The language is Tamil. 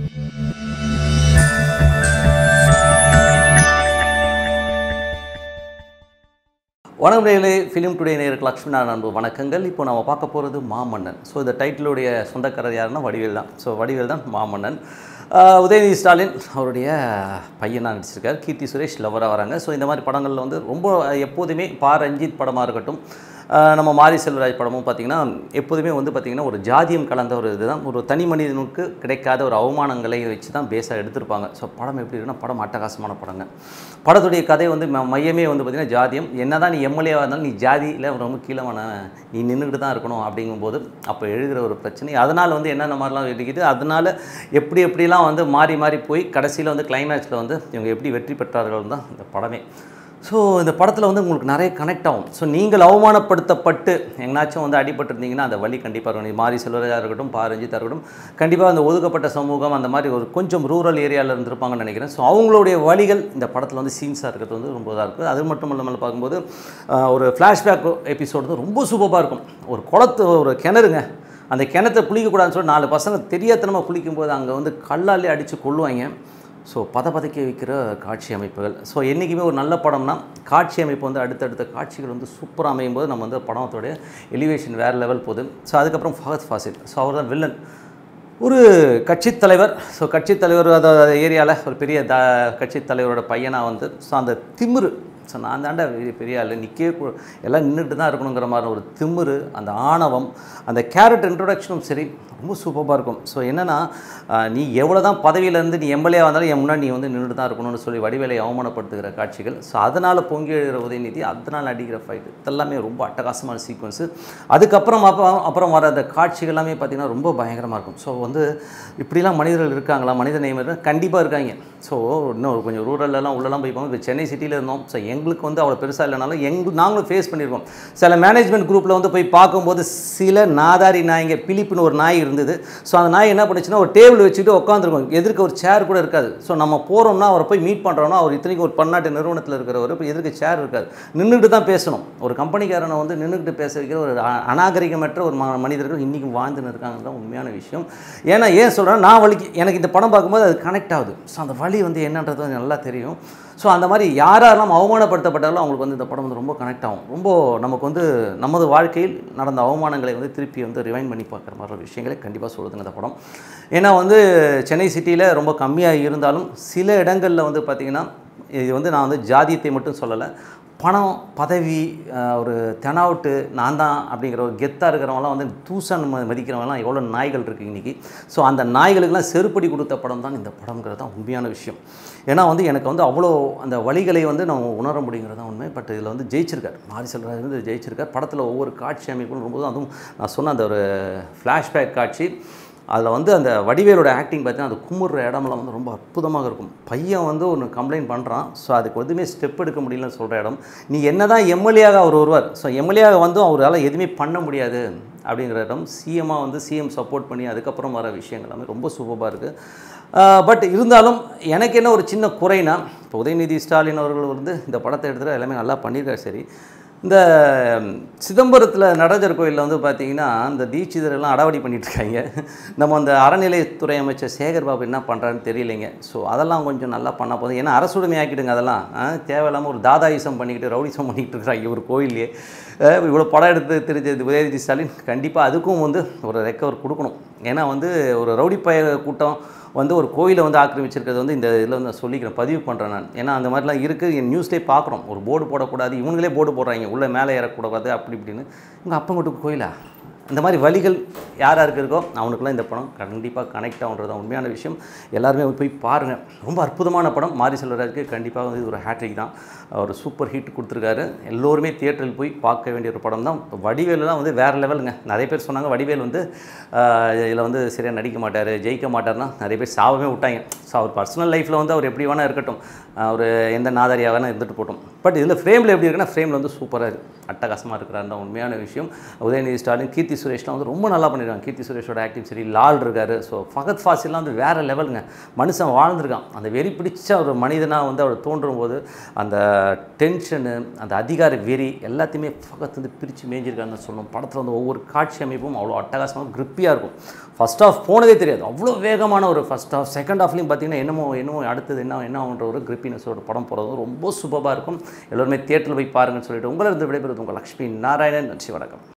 வணக்கம் நேயர்களே ஃபிலிம் டுடே நேருக்கு லக்ஷ்மி நாராயண அன்பு வணக்கங்கள் இப்போ நம்ம பார்க்க போகிறது மாமன்னன் ஸோ இந்த டைட்டிலுடைய சொந்தக்காரர் யாருன்னா வடிவேல் தான் ஸோ வடிவேல் தான் மாமன்னன் ஆஹ் உதயநிதி ஸ்டாலின் அவருடைய பையனாக நடிச்சிருக்கார் கீர்த்தி சுரேஷ் லவராக வராங்க ஸோ இந்த மாதிரி படங்களில் வந்து ரொம்ப எப்போதுமே பா ரஞ்சித் படமாக இருக்கட்டும் ஆஹ் நம்ம மாரி செல்வராஜ் படமும் பார்த்திங்கன்னா எப்போதுமே வந்து பார்த்திங்கன்னா ஒரு ஜாதியம் கலந்த ஒரு இதுதான் ஒரு தனி மனிதனுக்கு கிடைக்காத ஒரு அவமானங்களை வச்சு தான் பேஸாக எடுத்திருப்பாங்க ஸோ படம் எப்படி இருக்குன்னா படம் அட்டகாசமான படங்க படத்துடைய கதை வந்து ம- மையமே வந்து பார்த்திங்கன்னா ஜாதியம் என்னதான் நீ எம்எல்ஏவாக இருந்தாலும் நீ ஜாதியில் ரொம்ப கீழமான நீ நின்றுக்கிட்டு தான் இருக்கணும் அப்படிங்கும்போது அப்போ எழுகிற ஒரு பிரச்சனை அதனால் வந்து என்னென்ன மாதிரிலாம் இருக்குது அதனால் எப்படி எப்படிலாம் வந்து மாறி மாறி போய் கடைசியில் வந்து கிளைமேக்ஸில் வந்து இவங்க எப்படி வெற்றி பெற்றார்கள் தான் இந்த படமே ஸோ இந்த படத்தில் வந்து உங்களுக்கு நிறைய கனெக்ட் ஆகும் ஸோ நீங்கள் அவமானப்படுத்தப்பட்டு எங்கனாச்சும் வந்து அடிபட்டிருந்தீங்கன்னா அந்த வழி கண்டிப்பாக இருக்கும் நீ மாரி செல்வராஜாக இருக்கட்டும் பா ரஞ்சித்தாக இருக்கட்டும் கண்டிப்பாக அந்த ஒதுக்கப்பட்ட சமூகம் அந்த மாதிரி ஒரு கொஞ்சம் ரூரல் ஏரியாவில் இருந்திருப்பாங்கன்னு நினைக்கிறேன் ஸோ அவங்களுடைய வழிகள் இந்த படத்தில் வந்து சீன்ஸாக இருக்கிறது வந்து ரொம்ப இதாக இருக்குது அது மட்டும் இல்லாமல் பார்க்கும்போது ஆஹ், ஒரு ஃப்ளாஷ்பேக் எபிசோடு வந்து ரொம்ப சூப்பராக இருக்கும் ஒரு குளத்து ஒரு கிணறுங்க அந்த கிணத்தை குளிக்கக்கூடாதுன்னு சொல்லி நாலு பசங்க தெரியாதனமாக குளிக்கும்போது அங்கே வந்து கல்லாலே அடித்து கொள்ளுவாங்க ஸோ பத பதைக்க வைக்கிற காட்சி அமைப்புகள் ஸோ என்றைக்குமே ஒரு நல்ல படம்னா காட்சி அமைப்பு வந்து அடுத்தடுத்த காட்சிகள் வந்து சூப்பராக அமையும் போது நம்ம வந்து படத்தோடைய எலிவேஷன் வேறு லெவல் போகுது ஸோ அதுக்கப்புறம் ஃபஹத் ஃபாசில் ஸோ அவர் தான் வில்லன் ஒரு கட்சித் தலைவர் ஸோ கட்சித் தலைவர் அதாவது ஏரியாவில் ஒரு பெரிய த கட்சித் தலைவரோட பையனாக வந்து ஸோ அந்த திமிரு ஸோ நான் தாண்டா பெரிய- பெரிய ஆள் நிற்கவே கூ- எல்லாம் நின்றுட்டு தான் இருக்கணுங்கிற மாதிரி ஒரு திமிரு அந்த ஆணவம் அந்த கேரக்டர் இன்ட்ரொடக்ஷனும் சரி ரொம்ப சூப்பராக இருக்கும் ஸோ என்னென்னா நீ எவ்வளோ தான் பதவியிலேருந்து நீ எம்எல்ஏ வந்தாலும் என் முன்னாடி நீ வந்து நின்றுட்டு தான் இருக்கணும்னு சொல்லி வடிவேலை அவமானப்படுத்துகிற காட்சிகள் ஸோ அதனால் பொங்கி எழுகிற உதயநிதி அதனால் அடிக்கிற ஃபைட்டு இதெல்லாமே ரொம்ப அட்டகாசமான சீக்வன்ஸு அதுக்கப்புறம் அப்புறம் அப்புறம் வர அந்த காட்சிகள் எல்லாமே பார்த்திங்கன்னா ரொம்ப பயங்கரமாக இருக்கும் ஸோ வந்து இப்படிலாம் மனிதர்கள் இருக்காங்களா மனித நேயர்கள் கண்டிப்பாக இருக்காங்க ஸோ இன்னும் கொஞ்சம் ரூரல்லாம் உள்ளலாம் போய் இப்போ சென்னை சிட்டியில் இருந்தோம் ஸோ எங்களுக்கு வந்து அவ்வளோ பெருசாக இல்லைனாலும் எங்களுக்கு நாங்களும் ஃபேஸ் பண்ணியிருக்கோம் சில மேனேஜ்மெண்ட் குரூப்பில் வந்து போய் பார்க்கும்போது சில நாதாரி நாய்ங்க பிலிப்புன்னு ஒரு நாய் இருந்தது ஸோ அந்த நாய் என்ன பண்ணுச்சுன்னா ஒரு டேபிள் வச்சுட்டு உட்காந்துருக்கும் எதிர்க்க ஒரு சேர் கூட இருக்காது ஸோ நம்ம போகிறோம்னா அவரை போய் மீட் பண்ணுறோம்னா அவர் இத்தனைக்கும் ஒரு பன்னாட்டு நிறுவனத்தில் இருக்கிறவர் இப்போ எதிர்க்க சேர் இருக்காது நின்றுட்டு தான் பேசணும் ஒரு கம்பெனிக்காரனை வந்து நின்றுக்கிட்டு பேச வைக்கிற ஒரு அ- அநாகரிகமற்ற ஒரு ம மனிதர்கள் இன்றைக்கும் வாழ்ந்துன்னு இருக்காங்க தான் உண்மையான விஷயம் ஏன்னா ஏன் சொல்கிறேன் நான் வலிக்கு எனக்கு இந்த படம் பார்க்கும்போது அது கனெக்ட் ஆகுது ஸோ அந்த வழி வந்து என்னன்றது வந்து நல்லா தெரியும் ஸோ அந்த மாதிரி யாரெல்லாம் அவமானப்படுத்தப்பட்டாலும் அவங்களுக்கு வந்து இந்த படம் வந்து ரொம்ப கனெக்ட் ஆகும் ரொம்ப நமக்கு வந்து நமது வாழ்க்கையில் நடந்த அவமானங்களை வந்து திருப்பி வந்து ரிவைண்ட் பண்ணி பார்க்குற மாதிரி ஒரு விஷயங்களை கண்டிப்பாக சொல்லுதுங்க இந்த படம் ஏன்னா வந்து சென்னை சிட்டியில் ரொம்ப கம்மியாக இருந்தாலும் சில இடங்களில் வந்து பார்த்திங்கன்னா இது வந்து நான் வந்து ஜாதியத்தை மட்டும் சொல்லலை பணம் பதவி ஆஹ், ஒரு தெனாவுட்டு நான் தான் அப்படிங்கிற ஒரு கெத்தாக இருக்கிறவங்களாம் வந்து தூசன் ம- மதிக்கிறவங்கலாம் எவ்வளோ நாய்கள் இருக்குது இன்றைக்கி ஸோ அந்த நாய்களுக்கெல்லாம் செருப்படி கொடுத்த படம் தான் இந்த படம்ங்கிறது தான் உண்மையான விஷயம் ஏன்னா வந்து எனக்கு வந்து அவ்வளோ அந்த வழிகளை வந்து நம்ம உணர முடியுங்கிறது தான் உண்மை பட் இதில் வந்து ஜெயிச்சிருக்கார் மாரி செல்வராஜ் வந்து ஜெயிச்சிருக்கார் படத்தில் ஒவ்வொரு காட்சி அமைப்பும் ரொம்ப அதுவும் நான் சொன்ன அந்த ஒரு ஃப்ளாஷ்பேக் காட்சி அதில் வந்து அந்த வடிவேலோட ஆக்டிங் பார்த்தீங்கன்னா அது குமுறுற இடமெல்லாம் வந்து ரொம்ப அற்புதமாக இருக்கும் பையன் வந்து ஒன்று கம்ப்ளைண்ட் பண்ணுறான் ஸோ அதுக்கு எதுவுமே ஸ்டெப் எடுக்க முடியலன்னு சொல்கிற இடம் நீ என்ன தான் எம்எல்ஏவாக அவர் வருவார் ஸோ எம்எல்ஏவாக வந்தும் அவரால் எதுவுமே பண்ண முடியாது அப்படிங்கிற இடம் சிஎம்மாக வந்து சிஎம் சப்போர்ட் பண்ணி அதுக்கப்புறம் வர விஷயங்கள் எல்லாமே ரொம்ப சூப்பராக இருக்குது பட் இருந்தாலும் எனக்கு என்ன ஒரு சின்ன குறைனா இப்போ உதயநிதி ஸ்டாலின் அவர்கள் வந்து இந்த படத்தை எடுத்துகிட்டு எல்லாமே நல்லா பண்ணியிருக்காரு சரி இந்த சிதம்பரத்தில் நடராஜர் கோயிலில் வந்து பார்த்தீங்கன்னா இந்த தீட்சிதரெல்லாம் அடாவடி பண்ணிட்டு இருக்காங்க நம்ம அந்த அறநிலையத்துறை அமைச்சர் சேகர் பாபு என்ன பண்ணுறான்னு தெரியலைங்க ஸோ அதெல்லாம் கொஞ்சம் நல்லா பண்ண போதும் ஏன்னா அரசுடைமை ஆக்கிடுங்க அதெல்லாம் ஆ, தேவையில்லாமல் ஒரு தாதாயிசம் பண்ணிக்கிட்டு ரவுடிசம் பண்ணிக்கிட்டு இருக்கிறாங்க ஒரு கோயிலே இவ்வளோ படம் எடுத்து தெரிஞ்சது உதயநிதி ஸ்டாலின் கண்டிப்பாக அதுக்கும் வந்து ஒரு ரெக்கவர் கொடுக்கணும் ஏன்னா வந்து ஒரு ரவுடி பய கூட்டம் வந்து ஒரு கோயிலை வந்து ஆக்கிரமிச்சிருக்கிறது வந்து இந்த இதில் வந்து நான் சொல்லிக்கிறேன் பதிவு பண்ணுறேன் நான் ஏன்னா அந்த மாதிரிலாம் இருக்குது என் நியூஸ்லேயே பார்க்குறோம் ஒரு போர்டு போடக்கூடாது இவங்களே போர்டு போடுறாங்க உள்ளே மேலே ஏறக்கூடாது அப்படி இப்படின்னு உங்கள் அப்பங்கோட்டுக்கு கோயிலா இந்த மாதிரி வழிகள் யார் யாருக்கு இருக்கோ அவனுக்குலாம் இந்த படம் கண்டிப்பாக கனெக்ட் ஆகுன்றது தான் உண்மையான விஷயம் எல்லாருமே போய் பாருங்கள் ரொம்ப அற்புதமான படம் மாரி செல்வராஜுக்கு கண்டிப்பாக வந்து இது ஒரு ஹேட்ரிக் தான் ஒரு சூப்பர் ஹிட் கொடுத்துருக்காரு எல்லோருமே தியேட்டரில் போய் பார்க்க வேண்டிய ஒரு படம் தான் வடிவேலுலாம் வந்து வேறு லெவலுங்க நிறைய பேர் சொன்னாங்க வடிவேல் வந்து இதில் வந்து சரியாக நடிக்க மாட்டார் ஜெயிக்க மாட்டார்னா நிறைய பேர் சாவவே விட்டாங்க ஸோ அவர் பர்சனல் லைஃப்பில் வந்து அவர் எப்படி வேணால் இருக்கட்டும் அவர் எந்த நாதாரியாக வேணால் இருந்துட்டு போட்டோம் பட் இதில் ஃப்ரேமில் எப்படி இருக்குன்னா ஃப்ரேமில் வந்து சூப்பராக இருக்குது அட்டகாசமாக இருக்கிறார் தான் உண்மையான விஷயம் உதயநிதி ஸ்டாலின் கீர்த்தி கீர்த்தி சுரேஷ்லாம் வந்து ரொம்ப நல்லா பண்ணியிருக்காங்க கீர்த்தி சுரேஷோட ஆக்டிங் சரி லால் இருக்காரு ஸோ ஃபகத் ஃபாசில்லாம் வந்து வேறு லெவலுங்க மனுஷன் வாழ்ந்திருக்கான் அந்த வெறி பிடிச்ச ஒரு மனிதனாக வந்து அவர் தோன்றும் போது அந்த டென்ஷனு அந்த அதிகார வெறி எல்லாத்தையுமே ஃபகத் வந்து பிரித்து மேய்ஞ்சிருக்காங்கன்னு சொல்லணும் படத்தில் வந்து ஒவ்வொரு காட்சி அமைப்பும் அவ்வளோ அட்டகாசமாக கிரிப்பியாக இருக்கும் ஃபஸ்ட் ஆஃப் போனதே தெரியாது அவ்வளோ வேகமான ஒரு ஃபஸ்ட் ஆஃப் செகண்ட் ஹாஃப்லையும் பார்த்தீங்கன்னா என்னமோ என்னமோ அடுத்தது என்ன என்ன ஆகுன்ற ஒரு கிரிப்பினஸோட படம் போகிறது ரொம்ப சூப்பராக இருக்கும் எல்லோருமே தியேட்டரில் போய் பாருங்கன்னு சொல்லிட்டு உங்களிருந்து விடைபெறுவது உங்கள் லக்ஷ்மி நாராயணன் நன்றி வணக்கம்